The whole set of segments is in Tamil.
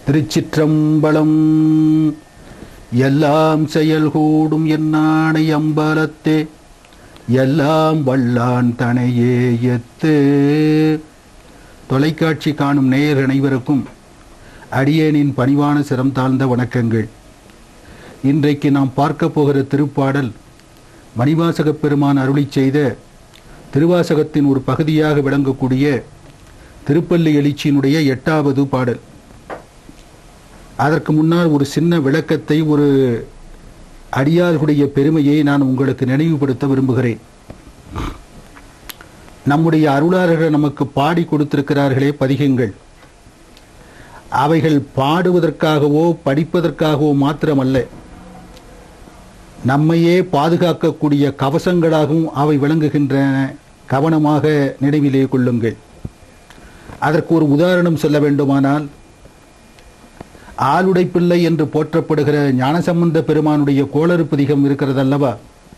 திருச்சிற்றம்பலம் எல்லாம் செயல் கூடும் என்னானை அம்பலத்தே எல்லாம் வல்லான் தனையே எத்து தொலைக்காட்சி காணும் நேயர் அனைவருக்கும் அடியேனின் பணிவான சிரம் தாழ்ந்த வணக்கங்கள் இன்றைக்கு நாம் பார்க்க போகிற திருப்பாடல் மணிவாசகப் பெருமான் அருளி செய்த திருவாசகத்தின் ஒரு பகுதியாக விளங்கக்கூடிய திருப்பள்ளி எழுச்சியினுடைய எட்டாவது பாடல் அதற்கு முன்னால் ஒரு சின்ன விளக்கத்தை ஒரு அடியார்களுடைய பெருமையை நான் உங்களுக்கு நினைவுபடுத்த விரும்புகிறேன் நம்முடைய அருளாளர்கள் நமக்கு பாடி கொடுத்திருக்கிறார்களே பதிகங்கள் அவைகள் பாடுவதற்காகவோ படிப்பதற்காகவோ மாத்திரமல்ல நம்மையே பாதுகாக்கக்கூடிய கவசங்களாகவும் அவை விளங்குகின்றன கவனமாக நினைவிலே கொள்ளுங்கள் அதற்கு ஒரு உதாரணம் சொல்ல வேண்டுமானால் ஆளுடை பிள்ளை என்று போற்றப்படுகிற ஞானசம்பந்த பெருமானுடைய கோளறுப்பதிகம் இருக்கிறதல்லவா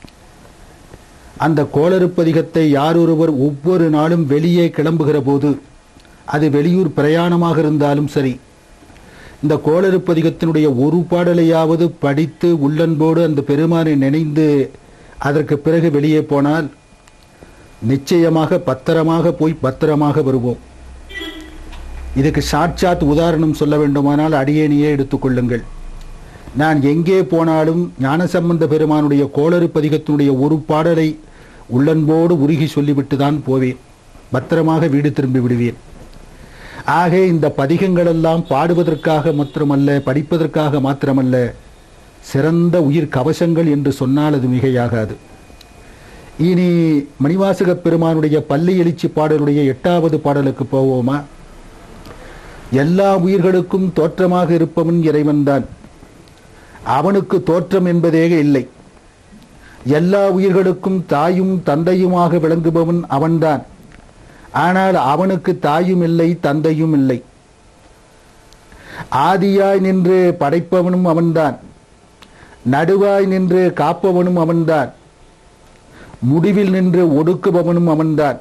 அந்த கோளறுப்பதிகத்தை யாரொருவர் ஒவ்வொரு நாளும் வெளியே கிளம்புகிற போது அது வெளியூர் பிரயாணமாக இருந்தாலும் சரி இந்த கோளறுப்பதிகத்தினுடைய ஒரு பாடலையாவது படித்து உள்ளன்போடு அந்த பெருமானை நினைந்து அதற்கு பிறகு வெளியே போனால் நிச்சயமாக பத்திரமாக போய் பத்திரமாக வருவோம் இதுக்கு சாட்சாத் உதாரணம் சொல்ல வேண்டுமானால் அடியேனியே எடுத்துக்கொள்ளுங்கள் நான் எங்கே போனாலும் ஞானசம்பந்த பெருமானுடைய கோளறு பதிகத்தினுடைய ஒரு பாடலை உள்ளன்போடு உருகி சொல்லிவிட்டு தான் போவேன் பத்திரமாக வீடு திரும்பி விடுவேன் ஆக இந்த பதிகங்களெல்லாம் பாடுவதற்காக மாத்திரமல்ல படிப்பதற்காக மாத்திரமல்ல சிறந்த உயிர் கவசங்கள் என்று சொன்னால் அது மிகையாகாது இனி மணிவாசக பெருமானுடைய பள்ளி எழுச்சி பாடலுடைய எட்டாவது பாடலுக்கு போவோமா எல்லா உயிர்களுக்கும் தோற்றமாக இருப்பவன் இறைவன்தான் அவனுக்கு தோற்றம் என்பதே இல்லை எல்லா உயிர்களுக்கும் தாயும் தந்தையுமாக விளங்குபவன் அவன்தான் ஆனால் அவனுக்கு தாயும் இல்லை தந்தையும் இல்லை ஆதியாய் நின்று படைப்பவனும் அவன்தான் நடுவாய் நின்று காப்பவனும் அவன்தான் முடிவில் நின்று ஒடுக்குபவனும் அவன்தான்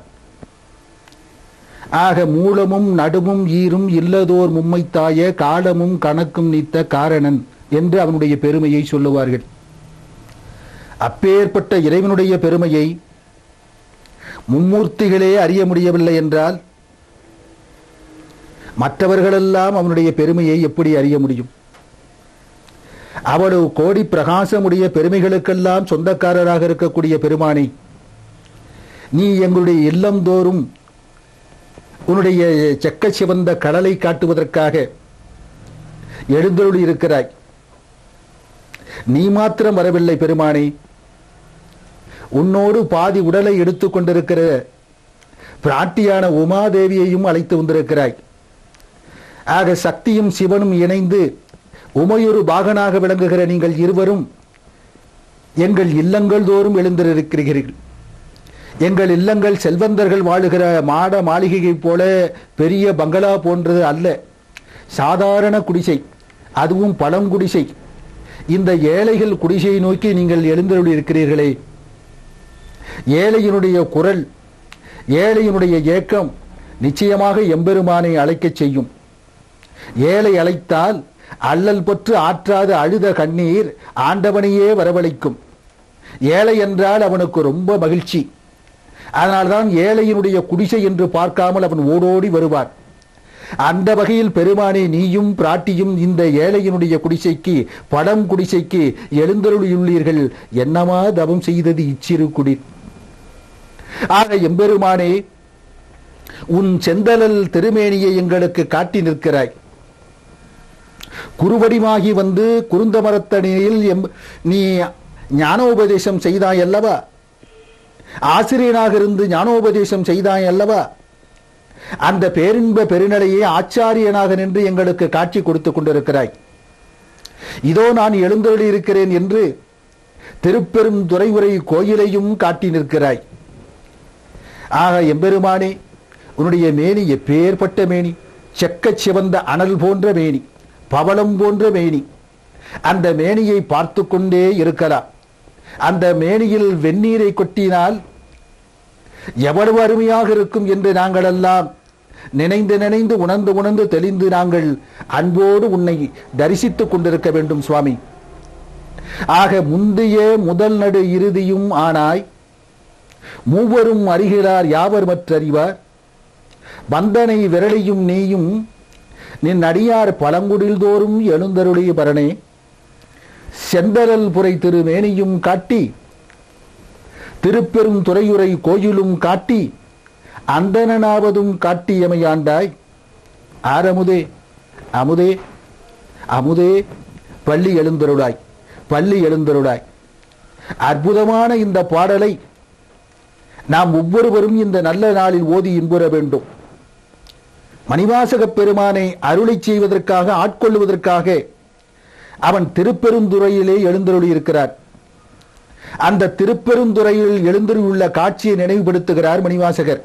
ஆக மூலமும் நடுவும் ஈரும் இல்லதோர் மும்மைத்தாய காலமும் கணக்கும் நீத்த காரணன் என்று அவனுடைய பெருமையை சொல்லுவார்கள் அப்பேற்பட்ட இறைவனுடைய பெருமையை மும்மூர்த்திகளே அறிய முடியவில்லை என்றால் மற்றவர்களெல்லாம் அவனுடைய பெருமையை எப்படி அறிய முடியும் அவ்வளவு கோடி பிரகாசமுடைய பெருமைகளுக்கெல்லாம் சொந்தக்காரராக இருக்கக்கூடிய பெருமானை நீ எங்களுடைய இல்லம் தோறும் உன்னுடைய செக்க சிவந்த கடலை காட்டுவதற்காக எழுந்தருளி இருக்கிறாய் நீ மாத்திரம் வரவில்லை பெருமானே உன்னோடு பாதி உடலை எடுத்துக் கொண்டிருக்கிற பிராட்டியான உமாதேவியையும் அழைத்து வந்திருக்கிறாய் ஆக சக்தியும் சிவனும் இணைந்து உமையொரு பாகனாக விளங்குகிற நீங்கள் இருவரும் எங்கள் இல்லங்கள் தோறும் எழுந்திருக்கிறீர்கள் எங்கள் இல்லங்கள் செல்வந்தர்கள் வாழுகிற மாட மாளிகையைப் போல பெரிய பங்களா போன்றது அல்ல சாதாரண குடிசை அதுவும் பழங்குடிசை இந்த ஏழைகள் குடிசையை நோக்கி நீங்கள் எழுந்தருளி இருக்கிறீர்களே ஏழையினுடைய குரல் ஏழையினுடைய ஏக்கம் நிச்சயமாக எம்பெருமானை அழைக்கச் செய்யும் ஏழை அழைத்தால் அல்லல் பற்று ஆற்றாத அழுத கண்ணீர் ஆண்டவனையே வரவழைக்கும் ஏழை என்றால் அவனுக்கு ரொம்ப மகிழ்ச்சி அதனால்தான் ஏழையினுடைய குடிசை என்று பார்க்காமல் அவன் ஓடோடி வருவான் அந்த வகையில் பெருமானே நீயும் பிராட்டியும் இந்த ஏழையினுடைய குடிசைக்கு படம் குடிசைக்கு எழுந்தருளியுள்ளீர்கள் என்னமா தவம் செய்தது இச்சிறு குடி ஆக எம்பெருமானே உன் செந்தலல் திருமேனியை எங்களுக்கு காட்டி நிற்கிறாய் குருவடிமாகி வந்து குருந்த மரத்தணியில் எம் நீ ஞானோபதேசம் செய்தாய் அல்லவா ஆசிரியனாக இருந்து ஞானோபதேசம் செய்தாய் அல்லவா அந்த பேரின்ப பெருநிலையை ஆச்சாரியனாக நின்று எங்களுக்கு காட்சி கொடுத்து கொண்டிருக்கிறாய் இதோ நான் எழுந்தருளி இருக்கிறேன் என்று திருப்பெரும் துறைவுரை கோயிலையும் காட்டி நிற்கிறாய் ஆக எம்பெருமானே உன்னுடைய மேனி எப்பேற்பட்ட மேனி செக்க சிவந்த அனல் போன்ற மேனி பவளம் போன்ற மேனி அந்த மேனியை பார்த்து கொண்டே இருக்கலாம் அந்த மேனியில் வெந்நீரை கொட்டினால் எவ்வளவு அருமையாக இருக்கும் என்று நாங்களெல்லாம் நினைந்து நினைந்து உணர்ந்து உணர்ந்து தெளிந்து நாங்கள் அன்போடு உன்னை தரிசித்துக் கொண்டிருக்க வேண்டும் சுவாமி ஆக முந்தைய முதல் நடு இறுதியும் ஆனாய் மூவரும் அறிகிறார் யாவர் மற்றறிவார் வந்தனை விரலியும் நீயும் நின் அடியார் பழங்குடில் தோறும் எழுந்தருளிய பரணே செந்தரல் புரை திருமேனியும் காட்டி திருப்பெரும் துறையுரை கோயிலும் காட்டி அந்தனாவதும் காட்டியமையாண்டாய் ஆரமுதே அமுதே அமுதே பள்ளி எழுந்தருளாய் பள்ளி எழுந்தருளாய் அற்புதமான இந்த பாடலை நாம் ஒவ்வொருவரும் இந்த நல்ல நாளில் ஓதி இன்புற வேண்டும் மணிவாசகப் பெருமானை அருளை செய்வதற்காக ஆட்கொள்வதற்காக அவன் திருப்பெருந்துறையிலே எழுந்தருளி இருக்கிறார் அந்த திருப்பெருந்துறையில் எழுந்தருளியுள்ள காட்சியை நினைவுபடுத்துகிறார் மணிவாசகர்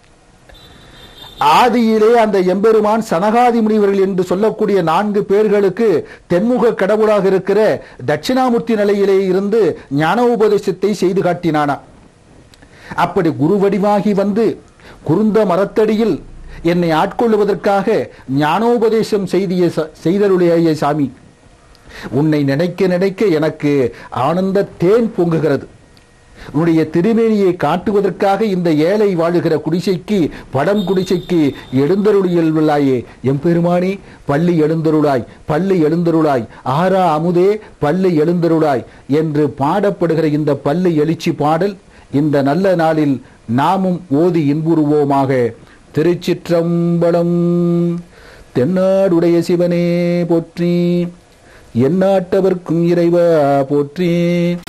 ஆதியிலே அந்த எம்பெருமான் சனகாதி முனிவர்கள் என்று சொல்லக்கூடிய நான்கு பேர்களுக்கு தென்முக கடவுளாக இருக்கிற தட்சிணாமூர்த்தி நிலையிலே இருந்து ஞான உபதேசத்தை செய்து காட்டினானா அப்படி குரு வடிவாகி வந்து குருந்த மரத்தடியில் என்னை ஆட்கொள்வதற்காக ஞானோபதேசம் செய்திய ச- செய்தருளிய சாமி உன்னை நினைக்க நினைக்க எனக்கு ஆனந்த தேன் பொங்குகிறது உன்னுடைய திருமேனியை காட்டுவதற்காக இந்த ஏழை வாழுகிற குடிசைக்கு படம் குடிசைக்கு எழுந்தருளியல்வல்லாயே எம்பெருமானே பள்ளி எழுந்தருளாய் பள்ளி எழுந்தருளாய் ஆரா அமுதே பள்ளி எழுந்தருளாய் என்று பாடப்படுகிற இந்த பள்ளி எழுச்சி பாடல் இந்த நல்ல நாளில் நாமும் ஓதி இன்புறுவோமாக திருச்சிற்றம்பலம் தென்னாடுடைய சிவனே போற்றி எந்நாட்டவர்க்கும் இறைவா போற்றி